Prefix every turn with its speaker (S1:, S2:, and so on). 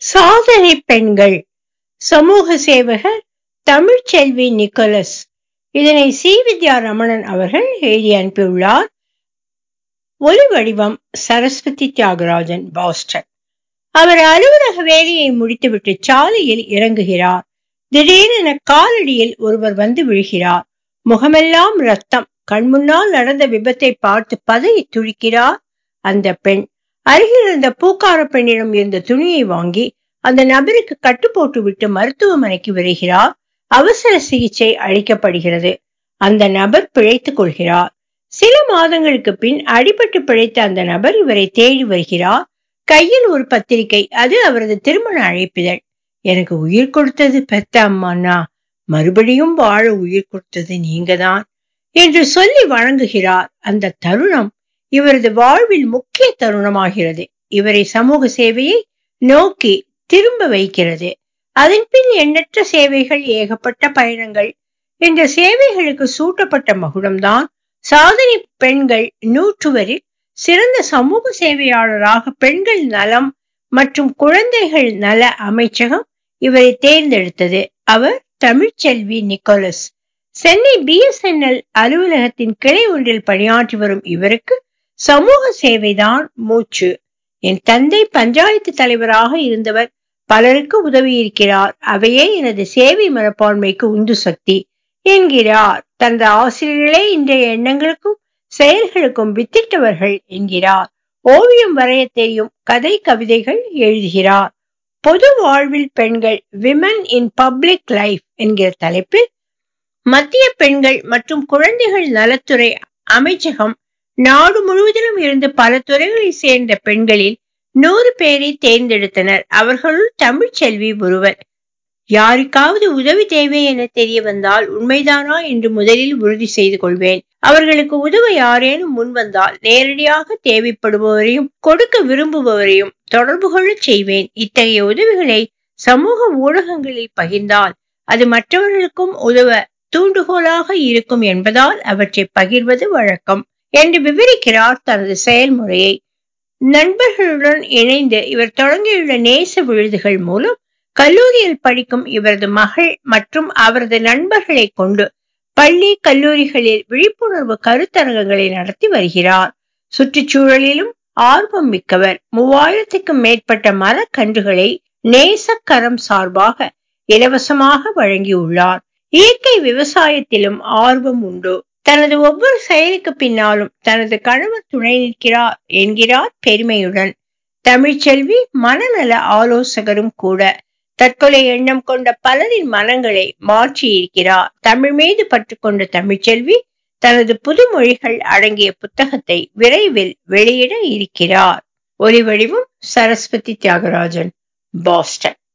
S1: சாதனை பெண்கள் சமூக சேவகர் தமிழ்ச்செல்வி நிக்கோலஸ் இதனை சி வித்யா ரமணன் அவர்கள் எழுதி அனுப்பியுள்ளார் ஒலி வடிவம் சரஸ்வதி தியாகராஜன் பாஸ்டன் அவர் அலுவலக வேலையை முடித்துவிட்டு சாலையில் இறங்குகிறார் திடீரென காலடியில் ஒருவர் வந்து விழுகிறார் முகமெல்லாம் ரத்தம் கண்முன்னால் நடந்த விபத்தை பார்த்து பதறி துடிக்கிறார் அந்த பெண் அருகில் இருந்த பூக்கார பெண்ணிடம் இருந்த துணியை வாங்கி அந்த நபருக்கு கட்டு போட்டு விட்டு மருத்துவமனைக்கு விரைகிறார் அவசர சிகிச்சை அளிக்கப்படுகிறது அந்த நபர் பிழைத்துக் கொள்கிறார் சில மாதங்களுக்கு பின் அடிபட்டு பிழைத்த அந்த நபர் இவரை தேடி வருகிறார் கையில் ஒரு பத்திரிகை அது அவரது திருமண அழைப்பிதழ் எனக்கு உயிர் கொடுத்தது பெத்த அம்மாண்ணா மறுபடியும் வாழ உயிர் கொடுத்தது நீங்கதான் என்று சொல்லி வழங்குகிறார் அந்த தருணம் இவரது வாழ்வில் முக்கிய தருணமாகிறது இவரை சமூக சேவையை நோக்கி திரும்ப வைக்கிறது அதன் பின் எண்ணற்ற சேவைகள் ஏகப்பட்ட பயணங்கள் இந்த சேவைகளுக்கு சூட்டப்பட்ட மகுடம்தான் சாதனை பெண்கள் நூற்றுவரில் சிறந்த சமூக சேவையாளராக பெண்கள் நலம் மற்றும் குழந்தைகள் நல அமைச்சகம் இவரை தேர்ந்தெடுத்தது அவர் தமிழ்ச்செல்வி நிக்கோலஸ் சென்னை பிஎஸ்என்எல் அலுவலகத்தின் கிளை ஒன்றில் பணியாற்றி வரும் இவருக்கு சமூக சேவைதான் மூச்சு என் தந்தை பஞ்சாயத்து தலைவராக இருந்தவர் பலருக்கு உதவியிருக்கிறார் அவையே எனது சேவை மனப்பான்மைக்கு உந்து சக்தி என்கிறார் தனது ஆசிரியர்களே இன்றைய எண்ணங்களுக்கும் செயல்களுக்கும் வித்திட்டவர்கள் என்கிறார் ஓவியம் வரைய தெரியும் கதை கவிதைகள் எழுதுகிறார் பொது வாழ்வில் பெண்கள் விமன் இன் பப்ளிக் லைஃப் என்கிற தலைப்பில் மத்திய பெண்கள் மற்றும் குழந்தைகள் நலத்துறை அமைச்சகம் நாடு முழுவதிலும் இருந்து பல துறைகளை சேர்ந்த பெண்களில் நூறு பேரை தேர்ந்தெடுத்தனர் அவர்களுள் தமிழ்ச்செல்வி ஒருவர் யாருக்காவது உதவி தேவை என தெரிய வந்தால் உண்மைதானா என்று முதலில் உறுதி செய்து கொள்வேன் அவர்களுக்கு உதவ யாரேனும் முன் வந்தால் நேரடியாக தேவைப்படுபவரையும் கொடுக்க விரும்புபவரையும் தொடர்பு கொள்ளச் செய்வேன் இத்தகைய உதவிகளை சமூக ஊடகங்களில் பகிர்ந்தால் அது மற்றவர்களுக்கும் உதவ தூண்டுகோலாக இருக்கும் என்பதால் அவற்றை பகிர்வது வழக்கம் என்று விவரிக்கிறார் தனது செயல்முறையை நண்பர்களுடன் இணைந்து இவர் தொடங்கியுள்ள நேச விழுதுகள் மூலம் கல்லூரியில் படிக்கும் இவரது மகள் மற்றும் அவரது நண்பர்களை கொண்டு பள்ளி கல்லூரிகளில் விழிப்புணர்வு கருத்தரங்கங்களை நடத்தி வருகிறார் சுற்றுச்சூழலிலும் ஆர்வம் மிக்கவர் மூவாயிரத்துக்கும் மேற்பட்ட மரக்கன்றுகளை நேசக்கரம் சார்பாக இலவசமாக வழங்கியுள்ளார் இயற்கை விவசாயத்திலும் ஆர்வம் உண்டு தனது ஒவ்வொரு செயலுக்கு பின்னாலும் தனது கணவர் துணை நிற்கிறார் என்கிறார் பெருமையுடன் தமிழ்ச்செல்வி மனநல ஆலோசகரும் கூட தற்கொலை எண்ணம் கொண்ட பலரின் மனங்களை மாற்றி இருக்கிறார் தமிழ் மீது பற்று கொண்ட தமிழ்ச்செல்வி தனது புதுமொழிகள் அடங்கிய புத்தகத்தை விரைவில் வெளியிட இருக்கிறார் ஒலி வடிவம் சரஸ்வதி தியாகராஜன் பாஸ்டன்